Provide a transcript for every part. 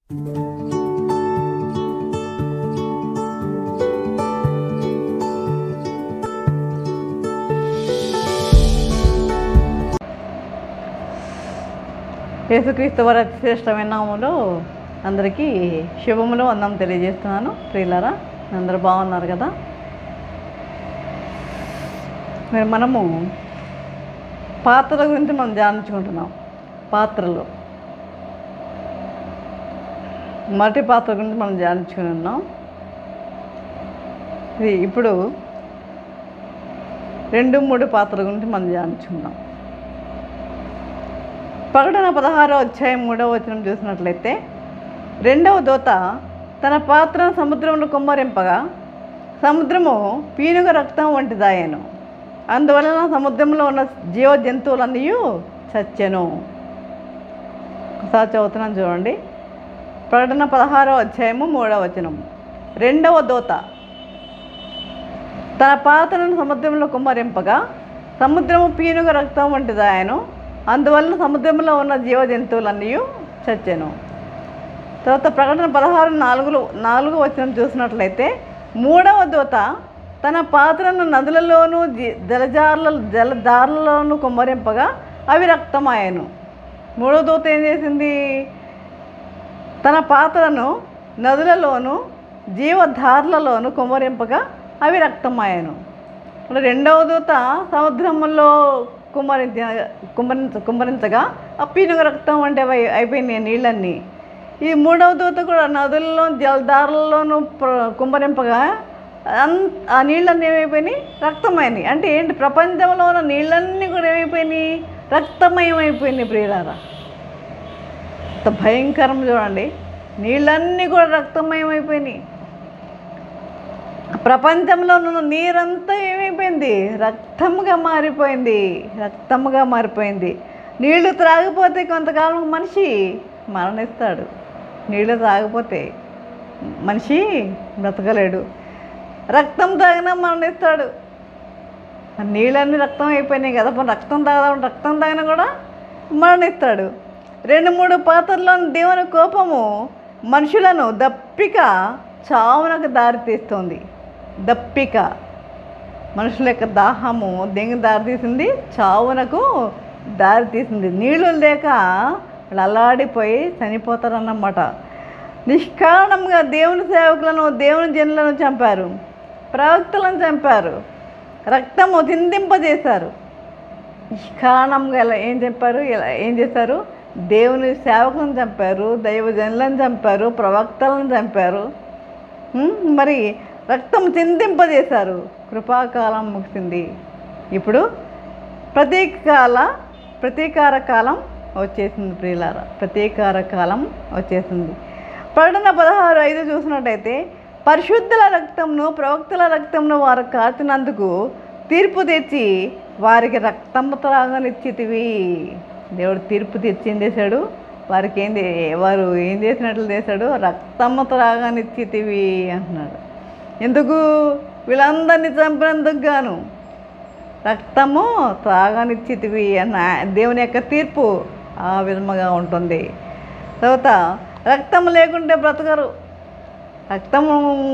యేసుక్రీస్తు వారి అతి శ్రేష్టమైన నామములో అందరికీ శుభములు వందం తెలియజేస్తున్నాను ప్రియులారా అందరూ బాగున్నారు కదా మరి మనము పాత్రల గురించి మనం ధ్యానించుకుంటున్నాం పాత్రలు మట్టి పాత్ర గురించి మనం ధ్యానించుకుని ఉన్నాం ఇది ఇప్పుడు రెండు మూడు పాత్రల గురించి మనం ధ్యానించుకున్నాం ప్రకటన పదహారో అధ్యాయం మూడవ వచనం చూసినట్లయితే రెండవ దూత తన పాత్రను సముద్రంలో కుమ్మరింపగా సముద్రము పీనుగ రక్తం వంటిదాయను అందువలన సముద్రంలో ఉన్న జీవ జంతువులన్నీ చచ్చెను ఒకసారి చదువుతున్నాను చూడండి ప్రకటన పదహారో అధ్యాయము మూడవ వచనం రెండవ దూత తన పాత్రను సముద్రంలో కుమ్మరింపగా సముద్రము పీనుగ రక్తం వంటిదాయను అందువలన సముద్రంలో ఉన్న జీవ జంతువులన్నీ చచ్చెను తర్వాత ప్రకటన పదహారు నాలుగులో నాలుగు వచనం చూసినట్లయితే మూడవ దూత తన పాత్రను నదులలోనూ జి- జలజార్ల జలధారలలోనూ కుమ్మరింపగా అవి రక్తమాయను మూడవ దూత ఏం చేసింది తన పాత్రను నదులలోను జీవధారలలోను కుమ్మరింపగా అవి రక్తమాయను ఇప్పుడు రెండవ దూత సముద్రంలో కుమ్మరించ కుమ్మరించ కుమ్మరించగా ఆ పీనుగ రక్తం అంటే అవి అయిపోయినాయి నీళ్ళన్నీ ఈ మూడవ దూత కూడా నదుల్లో జలధారల్లోనూ ప్ర- కుమ్మరింపగా అన్ ఆ నీళ్ళన్నీ ఏమైపోయినాయి రక్తమైనవి అంటే ఏంటి ప్రపంచంలో ఉన్న నీళ్ళన్నీ కూడా ఏమైపోయినాయి రక్తమయం అయిపోయినాయి ప్రియులారా అంత భయంకరం చూడండి నీళ్ళన్నీ కూడా రక్తమయం అయిపోయినాయి ప్రపంచంలో ఉన్న నీరంతా ఏమైపోయింది రక్తముగా మారిపోయింది రక్తముగా మారిపోయింది నీళ్లు త్రాగిపోతే కొంతకాలం మనిషి మరణిస్తాడు నీళ్లు తాగిపోతే మనిషి బ్రతకలేడు రక్తం తాగినా మరణిస్తాడు ఆ నీళ్ళన్నీ రక్తం అయిపోయినాయి కదా పోనీ రక్తం తాగదాం రక్తం తాగినా కూడా మరణిస్తాడు రెండు మూడు పాత్రల్లో దేవుని కోపము మనుషులను దప్పిక చావునకు దారితీస్తుంది దప్పిక మనుషుల యొక్క దాహము దేనికి దారితీసింది చావునకు దారితీసింది నీళ్లు లేక వాళ్ళు అల్లాడిపోయి చనిపోతారన్నమాట నిష్కారణంగా దేవుని సేవకులను దేవుని జనులను చంపారు ప్రవక్తలను చంపారు రక్తము చిందింపజేశారు నిష్కారణంగా ఎలా ఏం చెప్పారు ఎలా ఏం చేశారు దేవుని సేవకులను చంపారు దైవజనులను చంపారు ప్రవక్తలను చంపారు ఉం? మరి రక్తం చిందింపజేశారు కృపాకాలం ముగిసింది ఇప్పుడు ప్రతీకాల ప్రతీకార కాలం వచ్చేసింది ప్రియులార ప్రతీకార కాలం వచ్చేసింది ప్రకటన పదహారు ఐదు చూసినట్టయితే పరిశుద్ధుల రక్తంను ప్రవక్తల రక్తంను వారు కాచినందుకు తీర్పు తెచ్చి వారికి రక్తము త్రాగనిచ్చితివి దేవుడు తీర్పు తెచ్చి ఏం చేశాడు వారికి ఏం చే- వారు ఏం చేసినట్లు చేశాడు రక్తము త్రాగనిచ్చితివి అంటున్నాడు ఎందుకు వీళ్ళందరినీ చంపినందుకు గాను రక్తము త్రాగనిచ్చితివి అన్న దేవుని యొక్క తీర్పు ఆ విధముగా ఉంటుంది తర్వాత రక్తం లేకుంటే బ్రతకరు రక్తము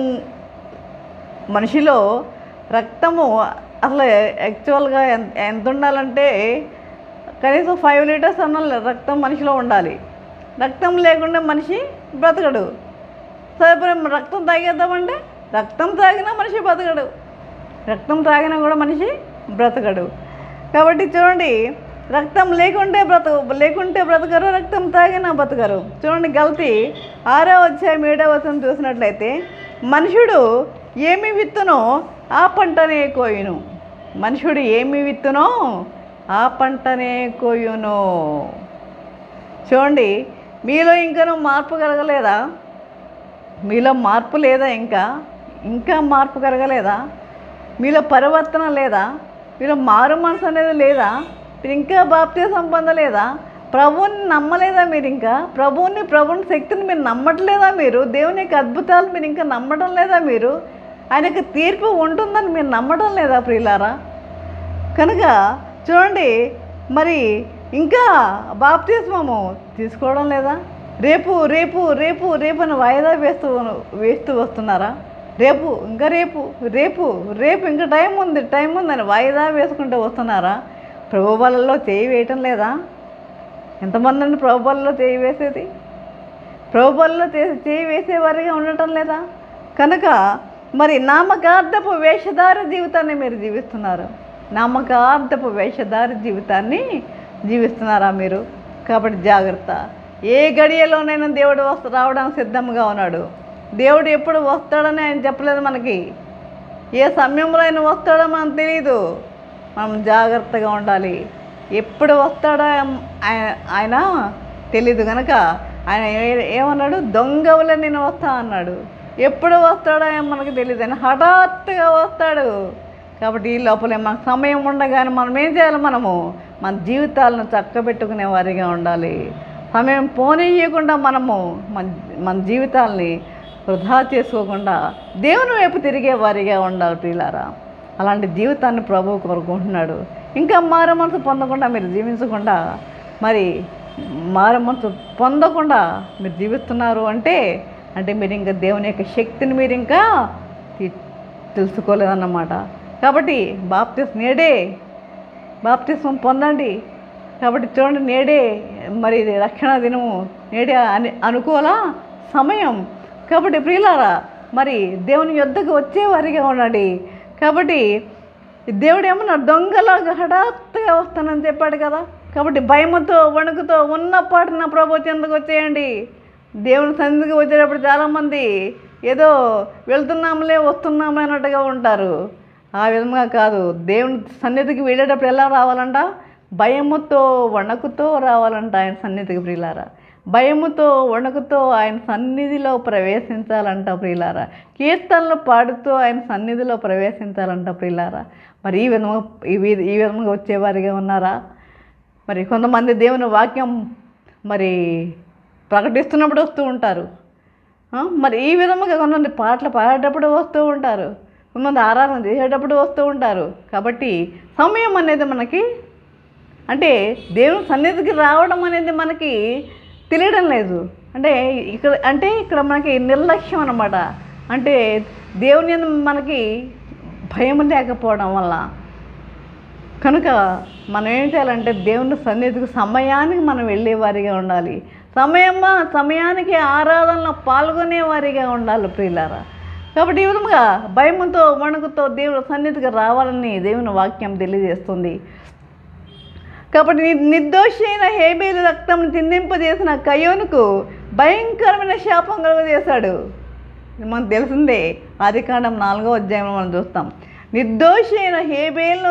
మనిషిలో రక్తము అసలు యాక్చువల్గా ఎంత ఎంత ఉండాలంటే కనీసం ఫైవ్ లీటర్స్ అన్న రక్తం మనిషిలో ఉండాలి రక్తం లేకుండా మనిషి బ్రతకడు సరే మరి రక్తం తాగేద్దామంటే రక్తం తాగినా మనిషి బ్రతకడు రక్తం తాగినా కూడా మనిషి బ్రతకడు కాబట్టి చూడండి రక్తం లేకుంటే బ్రత లేకుంటే బ్రతకరు రక్తం తాగినా బ్రతకరు చూడండి గల్తీ ఆరో అధ్యాయం ఏడవ వచనం చూసినట్లయితే మనుషుడు ఏమి విత్తునో ఆ పంటనే కోయును మనుషుడు ఏమి విత్తునో ఆ పంటనే కోయును చూడండి మీలో ఇంకనూ మార్పు కలగలేదా మీలో మార్పు లేదా ఇంకా ఇంకా మార్పు కలగలేదా మీలో పరివర్తన లేదా మీలో మారు మనసు అనేది లేదా మీరు ఇంకా బాప్తీసం పొందలేదా ప్రభువుని నమ్మలేదా మీరు ఇంకా ప్రభువుని ప్రభువుని శక్తిని మీరు నమ్మట్లేదా మీరు దేవుని యొక్క అద్భుతాలు మీరు ఇంకా నమ్మడం లేదా మీరు ఆయనకు తీర్పు ఉంటుందని మీరు నమ్మడం లేదా ప్రియులారా కనుక చూడండి మరి ఇంకా బాప్తిస్మము తీసుకోవడం లేదా రేపు రేపు రేపు రేపు అని వాయిదా వేస్తూ వేస్తూ వస్తున్నారా రేపు ఇంకా రేపు రేపు రేపు ఇంకా టైం ఉంది టైం ఉందని వాయిదా వేసుకుంటూ వస్తున్నారా ప్రభు బలలో చేయి వేయటం లేదా ఎంతమంది అండి ప్రభు బలలో చేయి వేసేది ప్రభు బలలో చే- చేయి వేసేవారిగా ఉండటం లేదా కనుక మరి నామకార్థపు వేషధార జీవితాన్ని మీరు జీవిస్తున్నారు నామకార్థపు వేషధార జీవితాన్ని జీవిస్తున్నారా మీరు కాబట్టి జాగ్రత్త ఏ గడియలోనైనా దేవుడు వస్త రావడానికి సిద్ధంగా ఉన్నాడు దేవుడు ఎప్పుడు వస్తాడని ఆయన చెప్పలేదు మనకి ఏ సమయంలో ఆయన వస్తాడో మనకు తెలియదు మనం జాగ్రత్తగా ఉండాలి ఎప్పుడు వస్తాడో ఆయన- ఆయన తెలీదు కనుక ఆయన ఏ- ఏమన్నాడు దొంగవుల నేను వస్తా అన్నాడు ఎప్పుడు వస్తాడో ఏమో మనకు తెలియదు ఆయన హఠాత్తుగా వస్తాడు కాబట్టి ఈ లోపలే మనకు సమయం ఉండగానే మనం ఏం చేయాలి మనము మన జీవితాలను చక్కబెట్టుకునే వారిగా ఉండాలి సమయం పోనీయకుండా మనము మన మన జీవితాల్ని వృధా చేసుకోకుండా దేవుని వైపు తిరిగే వారిగా ఉండాలి ప్రియులారా అలాంటి జీవితాన్ని ప్రభువు కోరుకుంటున్నాడు ఇంకా మారు మనసు పొందకుండా మీరు జీవించకుండా మరి మారు మనసు పొందకుండా మీరు జీవిస్తున్నారు అంటే అంటే మీరు ఇంకా దేవుని యొక్క శక్తిని మీరు ఇంకా తె- తెలుసుకోలేదన్నమాట కాబట్టి బాప్తిస్ నేడే బాప్తిస్మం పొందండి కాబట్టి చూడండి నేడే మరి ఇది రక్షణ దినము నేడే అని అనుకోవాల సమయం కాబట్టి ప్రియులారా మరి దేవుని యొద్దకు వచ్చేవారిగా ఉండండి కాబట్టి దేవుడు ఏమన్నాడు దొంగలాగా హఠాత్తుగా వస్తానని చెప్పాడు కదా కాబట్టి భయముతో వణుకుతో ఉన్న పాటున ప్రభు చెందుకు వచ్చేయండి దేవుని సన్నిధికి వచ్చేటప్పుడు చాలామంది ఏదో వెళ్తున్నాంలే వస్తున్నాంలే అన్నట్టుగా ఉంటారు ఆ విధంగా కాదు దేవుని సన్నిధికి వెళ్ళేటప్పుడు ఎలా రావాలంట భయముతో వణకుతో రావాలంట ఆయన సన్నిధికి ప్రియులారా భయముతో వణకుతో ఆయన సన్నిధిలో ప్రవేశించాలంట ప్రియులారా కీర్తనలు పాడుతూ ఆయన సన్నిధిలో ప్రవేశించాలంట ప్రియులారా మరి ఈ విధంగా ఈ వి- ఈ విధంగా వచ్చేవారిగా ఉన్నారా మరి కొంతమంది దేవుని వాక్యం మరి ప్రకటిస్తున్నప్పుడు వస్తూ ఉంటారు ఆ, మరి ఈ విధముగా కొంతమంది పాటలు పాడేటప్పుడు వస్తూ ఉంటారు కొంతమంది ఆరాధన చేసేటప్పుడు వస్తూ ఉంటారు కాబట్టి సమయం అనేది మనకి అంటే దేవుని సన్నిధికి రావడం అనేది మనకి తెలియడం లేదు అంటే ఇక్కడ అంటే ఇక్కడ మనకి నిర్లక్ష్యం అన్నమాట అంటే దేవుని యందు మనకి భయం లేకపోవడం వల్ల కనుక మనం ఏం చేయాలంటే దేవుని సన్నిధికి సమయానికి మనం వెళ్ళేవారిగా ఉండాలి సమయమ్మా సమయానికి ఆరాధనలో పాల్గొనే వారిగా ఉండాలి ప్రియులారా కాబట్టి ఈ విధంగా భయముతో వణుకుతో దేవుని సన్నిధికి రావాలని దేవుని వాక్యం తెలియజేస్తుంది కాబట్టి ని- నిర్దోషి అయిన హేబేలు రక్తం తిన్నింపజేసిన కయోనుకు భయంకరమైన శాపం కలుగజేశాడు ఇది మనకు తెలిసిందే ఆదికాండం నాలుగో అధ్యాయంలో మనం చూస్తాం నిర్దోషి అయిన హేబేలను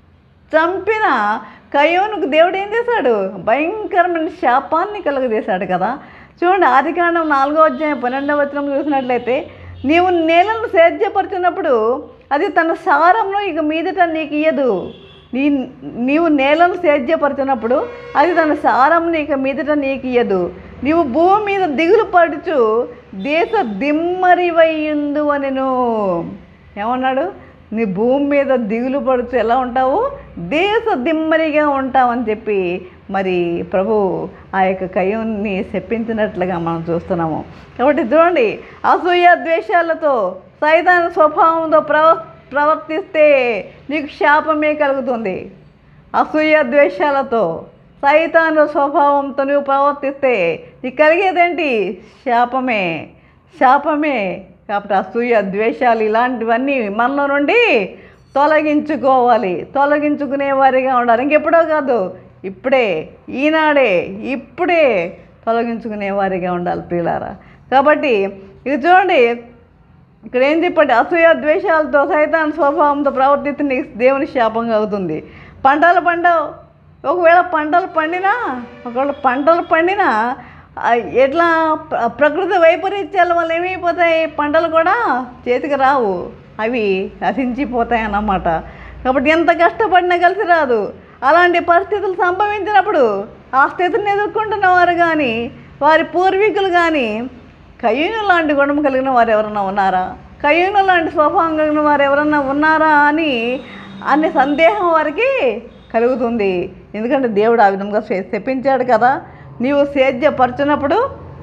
చంపిన కయోనుకు దేవుడు ఏం చేశాడు భయంకరమైన శాపాన్ని కలుగజేశాడు కదా చూడండి ఆదికాండం నాలుగో అధ్యాయం పన్నెండవ వచనం చూసినట్లయితే నీవు నేలను సేద్యపరిచినప్పుడు అది తన సారంలో ఇక మీదట నీకు ఇయ్యదు నీ నీవు నేలను సేద్యపరిచినప్పుడు అది తన సారం ఇక మీదట నీకు ఇయ్యదు నీవు భూమి మీద దిగులు పడుచు దేశ దిమ్మరివయ్యుందు అనెను ఏమన్నాడు నీ భూమి మీద దిగులు పడుతూ ఎలా ఉంటావు దేశ దిమ్మరిగా ఉంటావని చెప్పి మరి ప్రభు ఆ యొక్క కయ్యూని చెప్పించినట్లుగా మనం చూస్తున్నాము కాబట్టి చూడండి అసూయ ద్వేషాలతో సైతాన స్వభావంతో ప్రవ ప్రవర్తిస్తే నీకు శాపమే కలుగుతుంది అసూయ ద్వేషాలతో సైతాను స్వభావంతో నువ్వు ప్రవర్తిస్తే నీకు కలిగేదేంటి శాపమే శాపమే కాబట్టి అసూయ ద్వేషాలు ఇలాంటివన్నీ మనలో నుండి తొలగించుకోవాలి తొలగించుకునే వారిగా ఉండాలి ఇంకెప్పుడో కాదు ఇప్పుడే ఈనాడే ఇప్పుడే తొలగించుకునే వారిగా ఉండాలి ప్రియులారా కాబట్టి ఇది చూడండి ఇక్కడ ఏం చెప్పండి అసూయ ద్వేషాలతో సైతాన్ స్వభావంతో ప్రవర్తిస్తే నీకు దేవుని శాపంగా అవుతుంది పంటలు పండవు ఒకవేళ పంటలు పండినా ఒకవేళ పంటలు పండినా ఆ, ఎట్లా ప్ర- ప్రకృతి వైపరీత్యాల వల్ల ఏమైపోతాయి పంటలు కూడా చేతికి రావు అవి నశించిపోతాయి అన్నమాట కాబట్టి ఎంత కష్టపడినా కలిసి రాదు అలాంటి పరిస్థితులు సంభవించినప్పుడు ఆ స్థితిని ఎదుర్కొంటున్న వారు కానీ వారి పూర్వీకులు కానీ కయ్యూను లాంటి గుణం కలిగిన వారు ఎవరన్నా ఉన్నారా కయ్యూను లాంటి స్వభావం కలిగిన వారు ఎవరన్నా ఉన్నారా అని అనే సందేహం వారికి కలుగుతుంది ఎందుకంటే దేవుడు ఆ విధంగా చె- చెప్పించాడు కదా నీవు సేద్యపరచినప్పుడు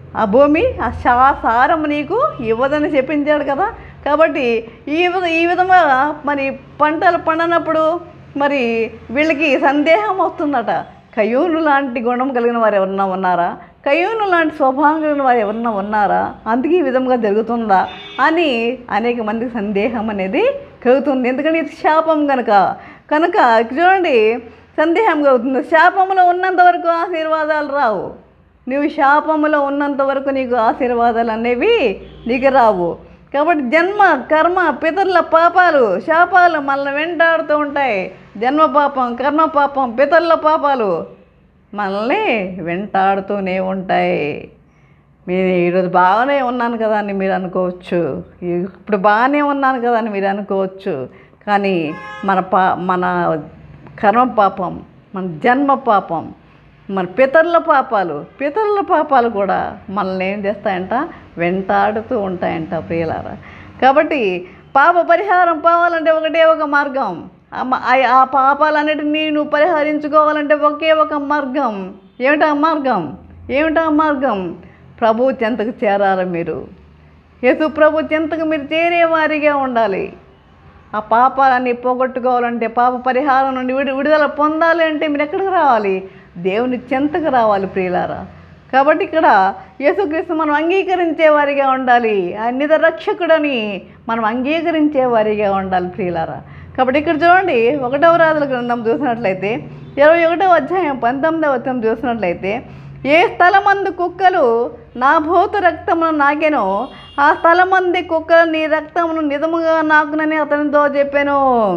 ఆ భూమి ఆ శా సారం నీకు ఇవ్వదని చెప్పించాడు కదా కాబట్టి ఈ విధ ఈ విధంగా మరి పంటలు పండనప్పుడు మరి వీళ్ళకి సందేహం వస్తుందట కయూను లాంటి గుణం కలిగిన వారు ఎవరన్నా ఉన్నారా కయూను లాంటి స్వభావం కలిగిన వారు ఎవరన్నా ఉన్నారా అందుకే ఈ విధంగా జరుగుతుందా అని అనేక మందికి సందేహం అనేది కలుగుతుంది ఎందుకంటే ఇది శాపం కనుక కనుక చూడండి సందేహం కలుగుతుంది శాపంలో ఉన్నంత వరకు ఆశీర్వాదాలు రావు నువ్వు శాపములో ఉన్నంత వరకు నీకు ఆశీర్వాదాలు అనేవి నీకు రావు కాబట్టి జన్మ కర్మ పితరుల పాపాలు శాపాలు మనల్ని వెంటాడుతూ ఉంటాయి జన్మ పాపం కర్మ పాపం పితరుల పాపాలు మనల్ని వెంటాడుతూనే ఉంటాయి మీరు ఈరోజు బాగానే ఉన్నాను కదా అని మీరు అనుకోవచ్చు ఇప్పుడు బాగానే ఉన్నాను కదా అని మీరు అనుకోవచ్చు కానీ మన పా మన కర్మ పాపం మన జన్మ పాపం మన పితరుల పాపాలు పితరుల పాపాలు కూడా మనల్ని ఏం చేస్తాయంట వెంటాడుతూ ఉంటాయంట ప్రియులారా కాబట్టి పాప పరిహారం పోవాలంటే ఒకటే ఒక మార్గం ఆ మ- ఆ- ఆ పాపాలన్నిటినీ నువ్వు పరిహరించుకోవాలంటే ఒకే ఒక మార్గం ఏమిటా మార్గం ఏమిటా మార్గం ప్రభు చెంతకు చేరాలి మీరు యేసు ప్రభు చెంతకు మీరు చేరేవారిగా ఉండాలి ఆ పాపాలన్నీ పోగొట్టుకోవాలంటే పాప పరిహారం నుండి విడు విడుదల పొందాలి అంటే మీరు ఎక్కడికి రావాలి దేవుని చెంతకు రావాలి ప్రియులారా కాబట్టి ఇక్కడ యేసుక్రీస్తు మనం అంగీకరించే వారిగా ఉండాలి ఆయన నిజ రక్షకుడని మనం అంగీకరించే వారిగా ఉండాలి ప్రియులారా కాబట్టి ఇక్కడ చూడండి ఒకటవ రాజుల గ్రంథం చూసినట్లయితే ఇరవై ఒకటవ అధ్యాయం పంతొమ్మిదవ అధ్యాయం చూసినట్లయితే ఏ స్థలమందు కుక్కలు నా భూత రక్తమును నాకెనో ఆ స్థలమంది కుక్కలు నీ రక్తమును నిజముగా నాకునని అతనితో చెప్పాను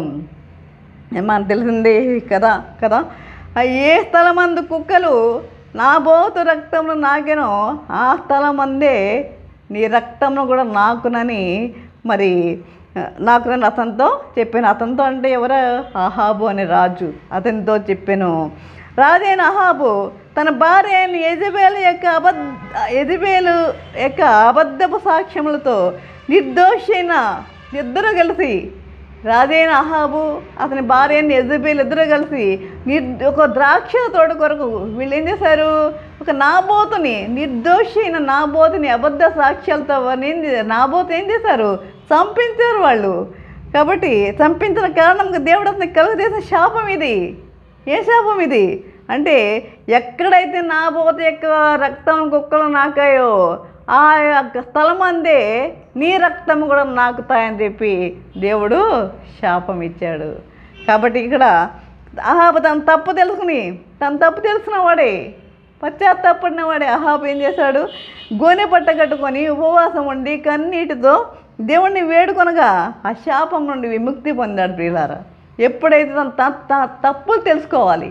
ఏమని తెలిసింది కదా కదా ఆ ఏ స్థలమందు కుక్కలు నా బోతు రక్తమును నాకెనో ఆ స్థలమందే నీ రక్తమును కూడా నాకునని మరి ఆ, నాకునని అతనితో చెప్పాను అతనితో అంటే ఎవరు అహాబు అనే రాజు అతనితో చెప్పాను రాజైన అహాబు తన భార్య అయిన యజబేలు యొక్క అబద్ధ యజబేలు యొక్క అబద్ధపు సాక్ష్యములతో నిర్దోషైన ఇద్దరు కలిసి రాజైన అహాబు అతని భార్య అయిన యజబేలు ఇద్దరు కలిసి నిర్ ఒక ద్రాక్ష తోట కొరకు వీళ్ళు ఏం చేశారు ఒక నాబోతుని నిర్దోషి అయిన నాబోతుని అబద్ధ సాక్ష్యాలతో వారిని ఏం చే- నాబోతు ఏం చేశారు చంపించారు వాళ్ళు కాబట్టి చంపించిన కారణంగా దేవుడు అతనికి కలుగజేసిన శాపం ఇది ఏ శాపం ఇది అంటే ఎక్కడైతే నా పోత యొక్క రక్తం కుక్కలు నాకాయో ఆ యొక్క స్థలం అందే నీ రక్తం కూడా నాకుతాయని చెప్పి దేవుడు శాపం ఇచ్చాడు కాబట్టి ఇక్కడ అహాబు తన తప్పు తెలుసుకుని తన తప్పు తెలిసిన వాడే పశ్చాత్తాపడిన వాడే అహాబు ఏం చేశాడు గోనె పట్ట కట్టుకొని ఉపవాసం ఉండి కన్నీటితో దేవుణ్ణి వేడుకొనగా ఆ శాపం నుండి విముక్తి పొందాడు ప్రియులారా ఎప్పుడైతే తన త- త- తప్పులు తెలుసుకోవాలి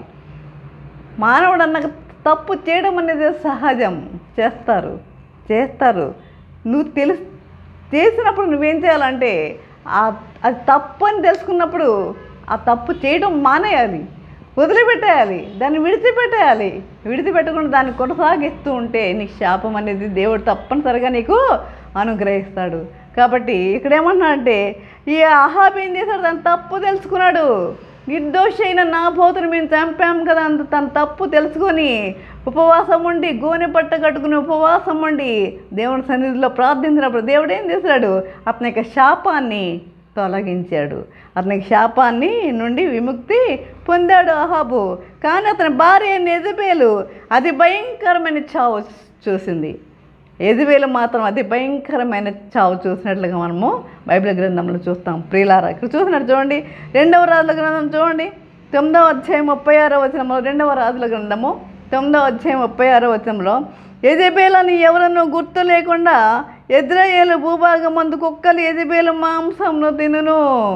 మానవుడు అన్న తప్పు చేయడం అనేది సహజం చేస్తారు చేస్తారు నువ్వు తెలుసు చేసినప్పుడు నువ్వేం చేయాలంటే ఆ అది తప్పు అని తెలుసుకున్నప్పుడు ఆ తప్పు చేయడం మానేయాలి వదిలిపెట్టేయాలి దాన్ని విడిచిపెట్టేయాలి విడిచిపెట్టకుండా దాన్ని కొనసాగిస్తూ ఉంటే నీకు శాపం అనేది దేవుడు తప్పనిసరిగా నీకు అనుగ్రహిస్తాడు కాబట్టి ఇక్కడ ఏమన్నా అంటే ఈ అహాబ్ ఏం చేశాడు తన తప్పు తెలుసుకున్నాడు నిర్దోషి అయిన నా పోతుని మేము చంపాం కదా అంత తన తప్పు తెలుసుకొని ఉపవాసం ఉండి గోనె పట్ట కట్టుకుని ఉపవాసం ఉండి దేవుని సన్నిధిలో ప్రార్థించినప్పుడు దేవుడు ఏం చేశాడు అతని యొక్క శాపాన్ని తొలగించాడు అతనికి శాపాన్ని నుండి విముక్తి పొందాడు అహాబు కానీ అతని భార్య నెజబేలు అది భయంకరమైన చావు చూసింది ఎదివేలు మాత్రం అతి భయంకరమైన చావు చూసినట్లుగా మనము బైబిల్ గ్రంథంలో చూస్తాం ప్రియులారా ఇక్కడ చూసినట్టు చూడండి రెండవ రాజుల గ్రంథం చూడండి తొమ్మిదవ అధ్యాయం ముప్పై ఆరో వచనంలో రెండవ రాజుల గ్రంథము తొమ్మిదవ అధ్యాయం ముప్పై ఆరో వచనంలో ఎజబేలని ఎవరನ್ನು గుర్తు లేకుండా ఎద్రయేలు భూభాగం మందు కుక్కలు ఎజబేలు మాంసంను తినును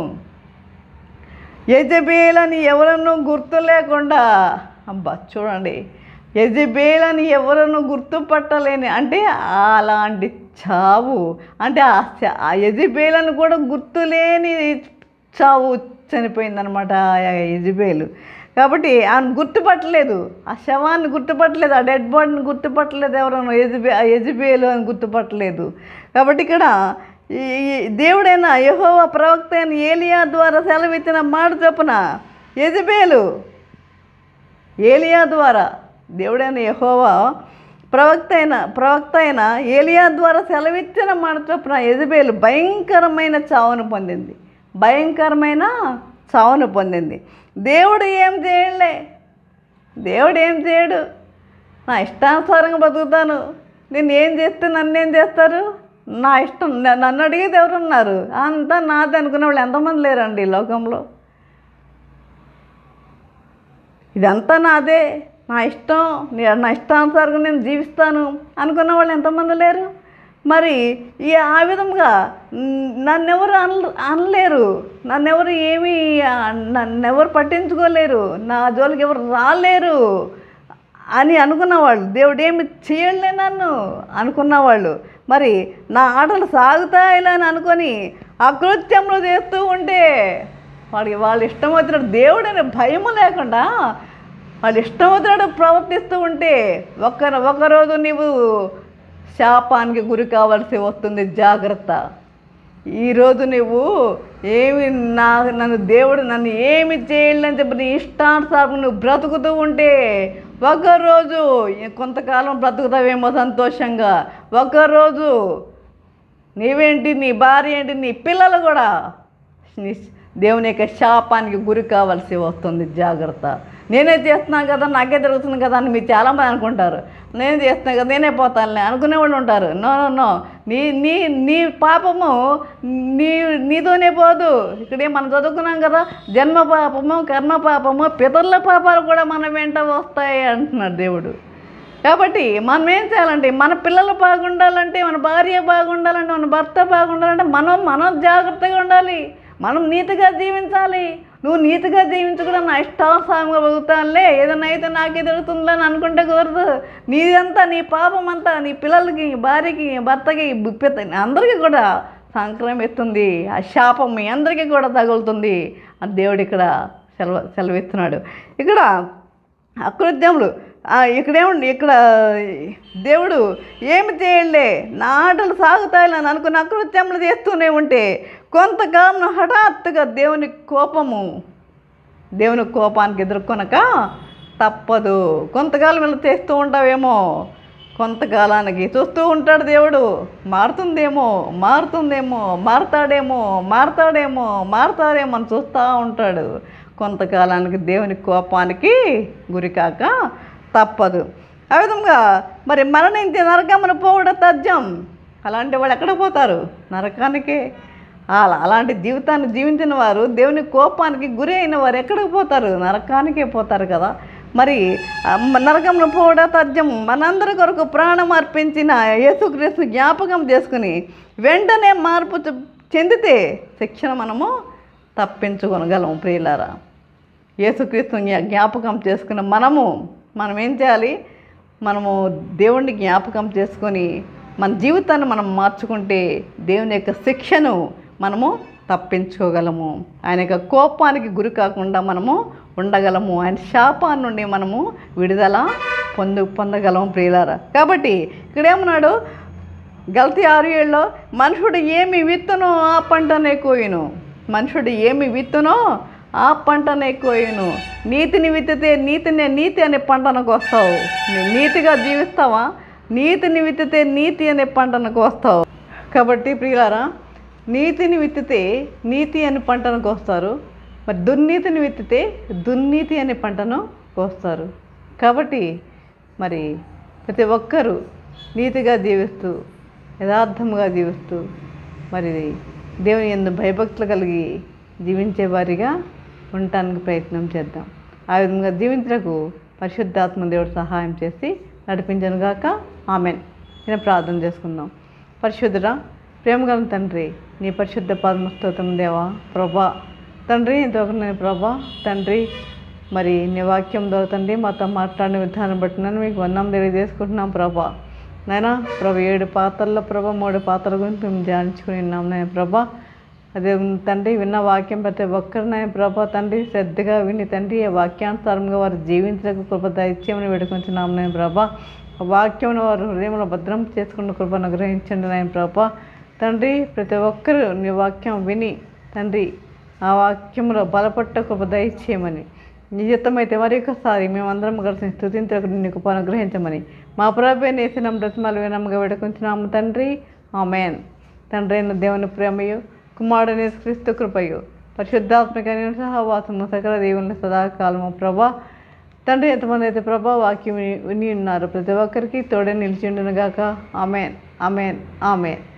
యజబేలని ఎవరನ್ನು గుర్తు లేకుండా అబ్బా చూడండి యజబేలని ఎవరನ್ನು గుర్తుపట్టలేని అంటే అలాంటి చావు అంటే ఆ చ- ఆ యజబేలను కూడా గుర్తులేని చావు చనిపోయిందనమాట ఆ యజబేలు కాబట్టి ఆమెను గుర్తుపట్టలేదు ఆ శవాన్ని గుర్తుపట్టలేదు ఆ డెడ్ బాడీని గుర్తుపట్టలేదు ఎవరన్నా యజబే ఆ యజబేలు అని గుర్తుపట్టలేదు కాబట్టి ఇక్కడ ఈ ఈ దేవుడైన యెహోవా ప్రవక్త అయిన ఏలియా ద్వారా సెలవిచ్చిన మాట చొప్పున యజబేలు ఏలియా ద్వారా దేవుడైన యెహోవా ప్రవక్త అయిన ప్రవక్త అయిన ఏలియా ద్వారా సెలవిచ్చిన మాట చొప్పున ఎజబేలు భయంకరమైన చావును పొందింది భయంకరమైన చావును పొందింది దేవుడు ఏం చేయలే దేవుడు ఏం చేయడు నా ఇష్టానుసారంగా బతుకుతాను నేను ఏం చేస్తే నన్ను ఏం చేస్తారు నా ఇష్టం న- నన్ను అడిగేది ఎవరున్నారు అంతా నాది అనుకునే వాళ్ళు ఎంతమంది లేరండి ఈ లోకంలో ఇదంతా నాదే నా ఇష్టం నే- నా ఇష్టానుసారంగా నేను జీవిస్తాను అనుకున్న వాళ్ళు ఎంతమంది లేరు మరి ఈ ఆ విధంగా న్- నన్నెవరు అన అనలేరు నన్నెవరు ఏమీ ఆ, నన్నెవరు పట్టించుకోలేరు నా జోలికి ఎవరు రాలేరు అని అనుకున్నవాళ్ళు దేవుడు ఏమి చేయలే నన్ను అనుకున్నవాళ్ళు మరి నా ఆటలు సాగుతాయిలే అని అనుకొని అకృత్యములు చేస్తూ ఉంటే వాడికి వాళ్ళు ఇష్టం వచ్చినట్టు దేవుడు అనే భయము లేకుండా వాళ్ళు ఇష్టం వచ్చినట్టు ప్రవర్తిస్తూ ఉంటే ఒక్క ఒకరోజు నీవు శాపానికి గురి కావాల్సి వస్తుంది జాగ్రత్త ఈరోజు నువ్వు ఏమి నా నన్ను దేవుడు నన్ను ఏమి చేయలేని చెప్పి నీ ఇష్టానుసారం నువ్వు బ్రతుకుతూ ఉంటే ఒకరోజు కొంతకాలం బ్రతుకుతావేమో సంతోషంగా ఒకరోజు నీవేంటి నీ భార్య ఏంటి నీ పిల్లలు కూడా నీ దేవుని యొక్క శాపానికి గురి కావాల్సి వస్తుంది జాగ్రత్త నేనే చేస్తున్నాను కదా నాకే జరుగుతుంది కదా అని మీరు చాలామంది అనుకుంటారు నేను చేస్తున్నాను కదా నేనే పోతానులే అనుకునే వాళ్ళు ఉంటారు నో నో నో నీ నీ నీ పాపము నీ నీతోనే పోదు ఇక్కడే మనం చదువుకున్నాం కదా జన్మ పాపము కర్మ పాపము పితరుల పాపాలు కూడా మన వెంట వస్తాయి అంటున్నాడు దేవుడు కాబట్టి మనం ఏం చేయాలంటే మన పిల్లలు బాగుండాలంటే మన భార్య బాగుండాలంటే మన భర్త బాగుండాలంటే మనం మనం జాగ్రత్తగా ఉండాలి మనం నీతిగా జీవించాలి నువ్వు నీతిగా జీవించకుండా నా ఇష్టానుసారంగా బతుకుతానులే ఏదైనా అయితే నాకే దొరుకుతుందిలే అని అనుకుంటే కుదరదు నీదంతా నీ పాపం అంతా నీ పిల్లలకి భార్యకి భర్తకి పిత అందరికీ కూడా సంక్రమిస్తుంది ఆ శాపం మీ అందరికీ కూడా తగులుతుంది అని దేవుడు ఇక్కడ సెలవు సెలవిస్తున్నాడు ఇక్కడ అకృత్యములు ఆ, ఇక్కడేమండి ఇక్కడ దేవుడు ఏమి చేయలే నా ఆటలు సాగుతాయని అనుకుని అకృత్యములు చేస్తూనే ఉంటే కొంతకాలం హఠాత్తుగా దేవుని కోపము దేవుని కోపానికి ఎదుర్కొనక తప్పదు కొంతకాలం ఇలా చేస్తూ ఉంటావేమో కొంతకాలానికి చూస్తూ ఉంటాడు దేవుడు మారుతుందేమో మారుతుందేమో మారుతాడేమో మారుతాడేమో మారుతాడేమో అని చూస్తూ ఉంటాడు కొంతకాలానికి దేవుని కోపానికి గురికాక తప్పదు ఆ విధంగా మరి మరణించి నరకమును పోవడం తథ్యం అలాంటి వాళ్ళు ఎక్కడ పోతారు నరకానికే అలా అలాంటి జీవితాన్ని జీవించిన వారు దేవుని కోపానికి గురి అయిన వారు ఎక్కడికి పోతారు నరకానికే పోతారు కదా మరి ఆ, మ- నరకంలో పోవడా తథ్యం మనందరి కొరకు ప్రాణం అర్పించిన యేసుక్రీస్తు జ్ఞాపకం చేసుకుని వెంటనే మార్పు చె- చెందితే శిక్షణ మనము తప్పించుకొనగలం ప్రియులారా యేసుక్రీస్తు జ్ఞా- జ్ఞాపకం చేసుకున్న మనము మనం ఏం చేయాలి మనము దేవుణ్ణి జ్ఞాపకం చేసుకొని మన జీవితాన్ని మనం మార్చుకుంటే దేవుని యొక్క శిక్షను మనము తప్పించుకోగలము ఆయన యొక్క కోపానికి గురి కాకుండా మనము ఉండగలము ఆయన శాపాన్ని నుండి మనము విడుదల పొందు పొందగలము ప్రియులారా కాబట్టి ఇక్కడ ఏమన్నాడు గల్తీ ఆరు ఏళ్ళలో మనుషుడు ఏమి విత్తునో ఆ పంటనే కోయును మనుషుడు ఏమి విత్తునో ఆ పంటనే కోయును నీతిని విత్తితే నీతినే నీతి అనే పంటనకు వస్తావు నువ్వు నీతిగా జీవిస్తావా నీతిని విత్తితే నీతి అనే పంటనకు వస్తావు కాబట్టి ప్రియులారా నీతిని విత్తితే నీతి అనే పంటను కోస్తారు మరి దుర్నీతిని విత్తితే దుర్నీతి అనే పంటను కోస్తారు కాబట్టి మరి ప్రతి ఒక్కరూ నీతిగా జీవిస్తూ యథార్థముగా జీవిస్తూ మరి దేవుని ఎందు భయభక్తులు కలిగి జీవించే వారిగా ఉండటానికి ప్రయత్నం చేద్దాం ఆ విధంగా జీవించడానికి పరిశుద్ధాత్మ దేవుడు సహాయం చేసి నడిపించనుగాక ఆమెన్ నేను ప్రార్థన చేసుకుందాం పరిశుద్ధుడా ప్రేమగల తండ్రి నీ పరిశుద్ధ పద్మస్తోత్రం దేవా ప్రభా తండ్రి ఇంతవరకు నేను ప్రభా తండ్రి మరి నీ వాక్యం ద్వారా తండ్రి మాతో మాట్లాడిన విధానం బట్టి నేను మీకు వందం తెలియజేసుకుంటున్నాం ప్రభా నైనా ప్రభు ఏడు పాత్రల్లో ప్రభా మూడు పాత్రల గురించి మేము ధ్యానించుకుని ఉన్నాం నేను ప్రభా అదే తండ్రి విన్న వాక్యం ప్రతి ఒక్కరినైనా ప్రభా తండ్రి శ్రద్ధగా విని తండ్రి ఆ వాక్యానుసారంగా వారు జీవించడానికి కృప దైత్యమని వేడుకుంటున్నాం నేను ప్రభా ఆ వాక్యమును వారు హృదయంలో భద్రం చేసుకున్న కృపను గ్రహించండి నాయన ప్రభా తండ్రి ప్రతి ఒక్కరూ నీ వాక్యం విని తండ్రి ఆ వాక్యంలో బలపట్ట కృప దయచేయమని నీ చిత్తమైతే మరి ఒకసారి మేమందరం కలిసి స్థుతించకు నీకు అనుగ్రహించమని మా ప్రభే నేసినం బ్రతిమలు వినముగా వేడుకుంటున్నాము తండ్రి ఆమెన్ తండ్రి అయిన దేవుని ప్రేమయు కుమారుడని క్రీస్తు కృపయు పరిశుద్ధాత్మక సహవాసము సకల దేవుని సదాకాలము ప్రభా తండ్రి ఎంతమంది అయితే ప్రభా వాక్యం విని విని ఉన్నారు ప్రతి ఒక్కరికి తోడే నిలిచి ఉండునుగాక ఆమెన్ ఆమెన్ ఆమెన్